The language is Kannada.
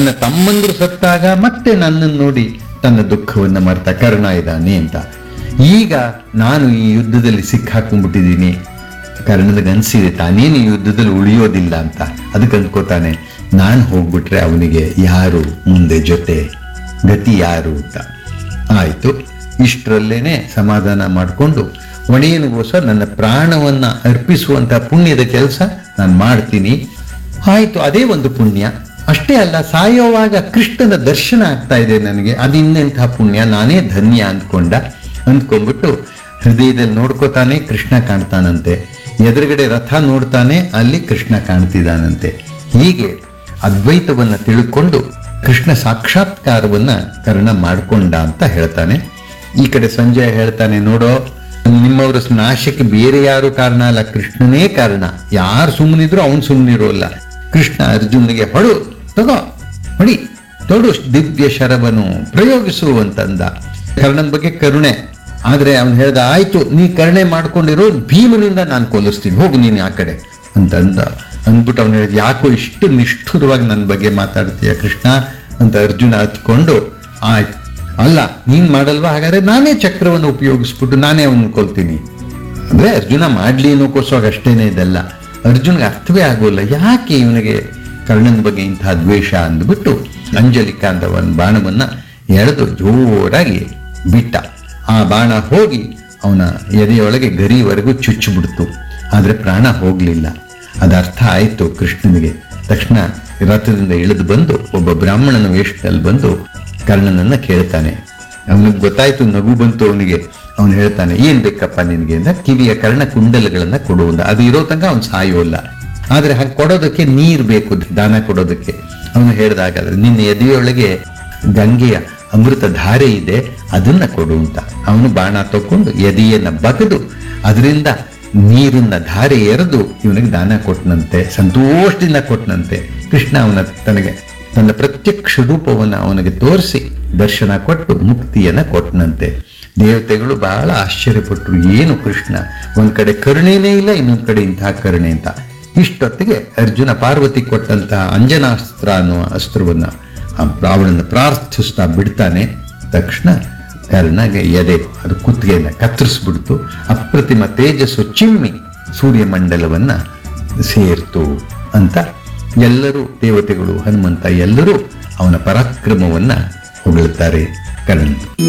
ನನ್ನ ತಮ್ಮಂದ್ರು ಸತ್ತಾಗ ಮತ್ತೆ ನನ್ನನ್ನು ನೋಡಿ ತನ್ನ ದುಃಖವನ್ನ ಮರ್ತ ಕರ್ಣ ಇದ್ದಾನೆ ಅಂತ ಈಗ ನಾನು ಈ ಯುದ್ಧದಲ್ಲಿ ಸಿಕ್ಕಾಕೊಂಡ್ಬಿಟ್ಟಿದ್ದೀನಿ ಕರ್ಣನಿಗೆ ಅನ್ಸಿದೆ ತಾನೇನು ಈ ಯುದ್ಧದಲ್ಲಿ ಉಳಿಯೋದಿಲ್ಲ ಅಂತ ಅದಕ್ಕೆ ಅಂದ್ಕೋತಾನೆ ನಾನು ಹೋಗ್ಬಿಟ್ರೆ ಅವನಿಗೆ ಯಾರು ಮುಂದೆ ಜೊತೆ ಗತಿ ಯಾರು ಅಂತ ಆಯ್ತು ಇಷ್ಟರಲ್ಲೇನೆ ಸಮಾಧಾನ ಮಾಡಿಕೊಂಡು ಒಡೆಯನಿಗೋಸ್ಕರ ನನ್ನ ಪ್ರಾಣವನ್ನ ಅರ್ಪಿಸುವಂತ ಪುಣ್ಯದ ಕೆಲಸ ನಾನು ಮಾಡ್ತೀನಿ ಆಯ್ತು ಅದೇ ಒಂದು ಪುಣ್ಯ ಅಷ್ಟೇ ಅಲ್ಲ ಸಾಯೋವಾಗ ಕೃಷ್ಣನ ದರ್ಶನ ಆಗ್ತಾ ಇದೆ ನನಗೆ ಅದಿನ್ನೆಂಥ ಪುಣ್ಯ ನಾನೇ ಧನ್ಯ ಅಂದ್ಕೊಂಡ ಅಂದ್ಕೊಂಡ್ಬಿಟ್ಟು ಹೃದಯದಲ್ಲಿ ನೋಡ್ಕೋತಾನೆ ಕೃಷ್ಣ ಕಾಣ್ತಾನಂತೆ ಎದುರುಗಡೆ ರಥ ನೋಡ್ತಾನೆ ಅಲ್ಲಿ ಕೃಷ್ಣ ಕಾಣ್ತಿದ್ದಾನಂತೆ ಹೀಗೆ ಅದ್ವೈತವನ್ನ ತಿಳ್ಕೊಂಡು ಕೃಷ್ಣ ಸಾಕ್ಷಾತ್ಕಾರವನ್ನ ಕರ್ಣ ಮಾಡ್ಕೊಂಡ ಅಂತ ಹೇಳ್ತಾನೆ ಈ ಕಡೆ ಸಂಜಯ ಹೇಳ್ತಾನೆ ನೋಡೋ ನಿಮ್ಮವರ ನಾಶಕ್ಕೆ ಬೇರೆ ಯಾರು ಕಾರಣ ಅಲ್ಲ ಕೃಷ್ಣನೇ ಕಾರಣ ಯಾರು ಸುಮ್ಮನಿದ್ರು ಅವನು ಸುಮ್ಮನಿರೋಲ್ಲ ಕೃಷ್ಣ ಅರ್ಜುನ್ಗೆ ಹೊಡು ತಗೋ ಹೊಡಿ ತೊಡು ದಿವ್ಯ ಶರವನು ಪ್ರಯೋಗಿಸು ಅಂತಂದ ಕರ್ಣನ ಬಗ್ಗೆ ಕರುಣೆ ಆದ್ರೆ ಅವನು ಹೇಳ್ದ ಆಯ್ತು ನೀ ಕರುಣೆ ಮಾಡ್ಕೊಂಡಿರೋ ಭೀಮನಿಂದ ನಾನು ಕೊಲಿಸ್ತೀನಿ ಹೋಗು ನೀನು ಆ ಕಡೆ ಅಂತ ಅಂದ ಅಂದ್ಬಿಟ್ಟು ಅವನು ಹೇಳಿದ ಯಾಕೋ ಇಷ್ಟು ನಿಷ್ಠುರವಾಗಿ ನನ್ನ ಬಗ್ಗೆ ಮಾತಾಡ್ತೀಯ ಕೃಷ್ಣ ಅಂತ ಅರ್ಜುನ ಹತ್ಕೊಂಡು ಆಯ್ತು ಅಲ್ಲ ನೀನ್ ಮಾಡಲ್ವಾ ಹಾಗಾದ್ರೆ ನಾನೇ ಚಕ್ರವನ್ನು ಉಪಯೋಗಿಸ್ಬಿಟ್ಟು ನಾನೇ ಅವನ್ನ ಕೊಲ್ತೀನಿ ಅಂದ್ರೆ ಅರ್ಜುನ ಮಾಡ್ಲಿ ಅನ್ನೋಕ್ಕೋಸ್ಕರ ಅಷ್ಟೇನೆ ಇದೆಲ್ಲ ಅರ್ಜುನ್ಗೆ ಅರ್ಥವೇ ಆಗೋಲ್ಲ ಯಾಕೆ ಇವನಿಗೆ ಕರ್ಣನ ಬಗ್ಗೆ ಇಂತಹ ದ್ವೇಷ ಅಂದ್ಬಿಟ್ಟು ಅಂಜಲಿಕಾ ಅಂತ ಒಂದು ಬಾಣವನ್ನ ಎಳೆದು ಜೋರಾಗಿ ಬಿಟ್ಟ ಆ ಬಾಣ ಹೋಗಿ ಅವನ ಎದೆಯೊಳಗೆ ಗರಿವರೆಗೂ ಚುಚ್ಚಿಬಿಡ್ತು ಆದ್ರೆ ಪ್ರಾಣ ಹೋಗ್ಲಿಲ್ಲ ಅದ ಅರ್ಥ ಆಯ್ತು ಕೃಷ್ಣನಿಗೆ ತಕ್ಷಣ ರಥದಿಂದ ಇಳಿದು ಬಂದು ಒಬ್ಬ ಬ್ರಾಹ್ಮಣನ ವೇಷದಲ್ಲಿ ಬಂದು ಕರ್ಣನನ್ನ ಕೇಳ್ತಾನೆ ಅವನಿಗೆ ಗೊತ್ತಾಯ್ತು ನಗು ಬಂತು ಅವನಿಗೆ ಅವನು ಹೇಳ್ತಾನೆ ಏನ್ ಬೇಕಪ್ಪ ನಿನ್ಗೆ ಅಂತ ಕಿವಿಯ ಕರ್ಣ ಕುಂಡಲಗಳನ್ನ ಕೊಡುವಂದ ಅದು ಇರೋ ತನಕ ಅವ್ನು ಸಾಯೋಲ್ಲ ಆದ್ರೆ ಹಾಗೆ ಕೊಡೋದಕ್ಕೆ ನೀರ್ ಬೇಕು ದಾನ ಕೊಡೋದಕ್ಕೆ ಅವನು ಹೇಳ್ದಾಗಾದ್ರೆ ನಿನ್ನ ಎದೆಯೊಳಗೆ ಗಂಗೆಯ ಅಮೃತ ಧಾರೆ ಇದೆ ಅದನ್ನ ಕೊಡು ಅಂತ ಅವನು ಬಾಣ ತಕೊಂಡು ಎದೆಯನ್ನ ಬಗದು ಅದರಿಂದ ನೀರಿನ ಧಾರೆ ಎರೆದು ಇವನಿಗೆ ದಾನ ಕೊಟ್ಟನಂತೆ ಸಂತೋಷದಿಂದ ಕೊಟ್ಟನಂತೆ ಕೃಷ್ಣ ಅವನ ತನಗೆ ತನ್ನ ಪ್ರತ್ಯಕ್ಷ ರೂಪವನ್ನು ಅವನಿಗೆ ತೋರಿಸಿ ದರ್ಶನ ಕೊಟ್ಟು ಮುಕ್ತಿಯನ್ನ ಕೊಟ್ಟನಂತೆ ದೇವತೆಗಳು ಬಹಳ ಆಶ್ಚರ್ಯಪಟ್ಟರು ಏನು ಕೃಷ್ಣ ಒಂದ್ ಕಡೆ ಕರುಣೆನೇ ಇಲ್ಲ ಇನ್ನೊಂದ್ ಕಡೆ ಇಂತಹ ಕರುಣೆ ಅಂತ ಇಷ್ಟೊತ್ತಿಗೆ ಅರ್ಜುನ ಪಾರ್ವತಿ ಕೊಟ್ಟಂತಹ ಅಂಜನಾಸ್ತ್ರ ಅನ್ನುವ ಅಸ್ತ್ರವನ್ನ ಆ ರಾವಣನ ಪ್ರಾರ್ಥಿಸ್ತಾ ಬಿಡ್ತಾನೆ ತಕ್ಷಣ ಕರ್ಣಗೆ ಎದೆ ಅದು ಕುತ್ತಿಗೆಯನ್ನ ಕತ್ತರಿಸ್ಬಿಡ್ತು ಅಪ್ರತಿಮ ತೇಜಸ್ಸು ಚಿಮ್ಮಿ ಸೂರ್ಯಮಂಡಲವನ್ನ ಸೇರ್ತು ಅಂತ ಎಲ್ಲರೂ ದೇವತೆಗಳು ಹನುಮಂತ ಎಲ್ಲರೂ ಅವನ ಪರಾಕ್ರಮವನ್ನ ಹೊಗಳುತ್ತಾರೆ ಕರ್ಣ